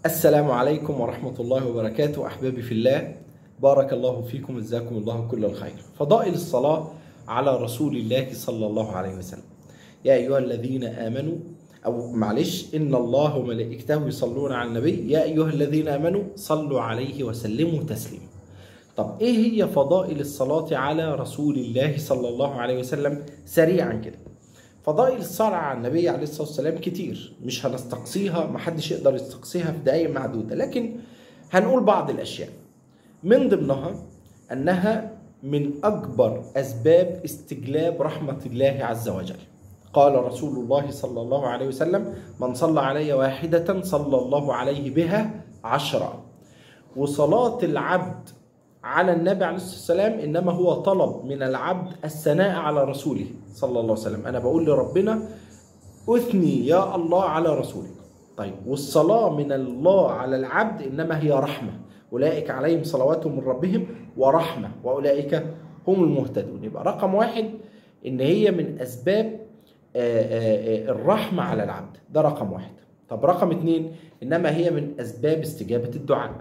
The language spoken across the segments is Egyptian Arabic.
السلام عليكم ورحمة الله وبركاته أحبابي في الله بارك الله فيكم جزاكم الله كل الخير فضائل الصلاة على رسول الله صلى الله عليه وسلم يا أيها الذين آمنوا أو معلش إن الله وملائكته يصلون على النبي يا أيها الذين آمنوا صلوا عليه وسلموا تسليما طب إيه هي فضائل الصلاة على رسول الله صلى الله عليه وسلم سريعا كده فضائل الصلاة على النبي عليه الصلاة والسلام كتير مش هنستقصيها محدش يقدر يستقصيها في دقايق معدودة لكن هنقول بعض الأشياء من ضمنها أنها من أكبر أسباب استجلاب رحمة الله عز وجل قال رسول الله صلى الله عليه وسلم من صلى علي واحدة صلى الله عليه بها عشرة وصلاة العبد على النبي عليه الصلاة والسلام إنما هو طلب من العبد الثناء على رسوله صلى الله عليه وسلم أنا بقول لربنا أثني يا الله على رسولك طيب والصلاة من الله على العبد إنما هي رحمة أولئك عليهم صلوات من ربهم ورحمة وأولئك هم المهتدون يبقى رقم واحد إن هي من أسباب الرحمة على العبد ده رقم واحد طب رقم اتنين إنما هي من أسباب استجابة الدعاء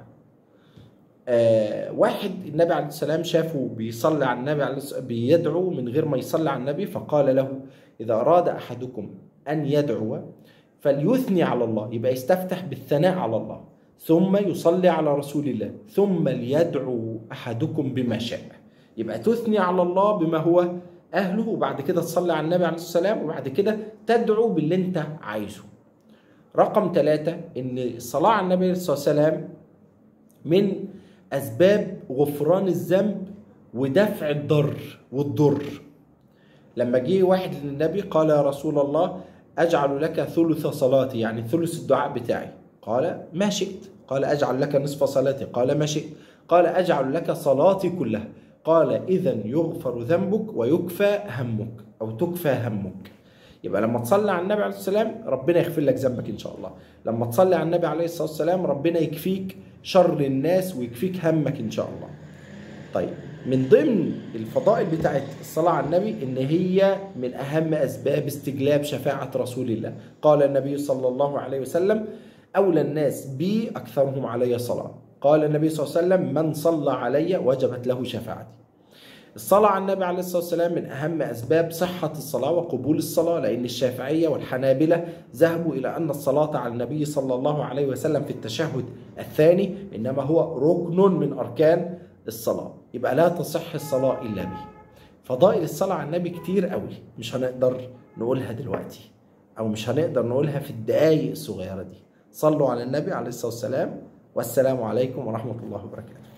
آه واحد النبي عليه السلام شافه بيصلي على النبي عليه السلام بيدعو من غير ما يصلي على النبي فقال له إذا أراد أحدكم أن يدعو فليثني على الله يبقى يستفتح بالثناء على الله ثم يصلي على رسول الله ثم ليدعو أحدكم بما شاء يبقى تثني على الله بما هو أهله وبعد كده تصلي على النبي عليه السلام وبعد كده تدعو باللي أنت عايزه رقم ثلاثة إن الصلاة على النبي صلى الله عليه وسلم من أسباب غفران الذنب ودفع الضر والضر لما جه واحد للنبي قال يا رسول الله أجعل لك ثلث صلاتي يعني ثلث الدعاء بتاعي قال ما شئت قال أجعل لك نصف صلاتي قال ما شئت قال أجعل لك صلاتي كلها قال إذا يغفر ذنبك ويكفى همك أو تكفى همك يبقى لما تصلي على النبي عليه السلام ربنا يغفر لك ذنبك ان شاء الله لما تصلي على النبي عليه الصلاه والسلام ربنا يكفيك شر الناس ويكفيك همك ان شاء الله طيب من ضمن الفضائل بتاعت الصلاة على النبي إن هي من أهم أسباب استجلاب شفاعة رسول الله قال النبي صلى الله عليه وسلم أولى الناس بي أكثرهم علي صلاة قال النبي صلى الله عليه وسلم من صلى علي وجبت له شفاعتي الصلاة على النبي عليه الصلاة والسلام من أهم أسباب صحة الصلاة وقبول الصلاة لأن الشافعية والحنابلة ذهبوا إلى أن الصلاة على النبي صلى الله عليه وسلم في التشهد الثاني إنما هو ركن من أركان الصلاة يبقى لا تصح الصلاة إلا به فضائل الصلاة على النبي كتير قوي مش هنقدر نقولها دلوقتي أو مش هنقدر نقولها في الدقايق الصغيرة دي صلوا على النبي عليه الصلاة والسلام والسلام عليكم ورحمة الله وبركاته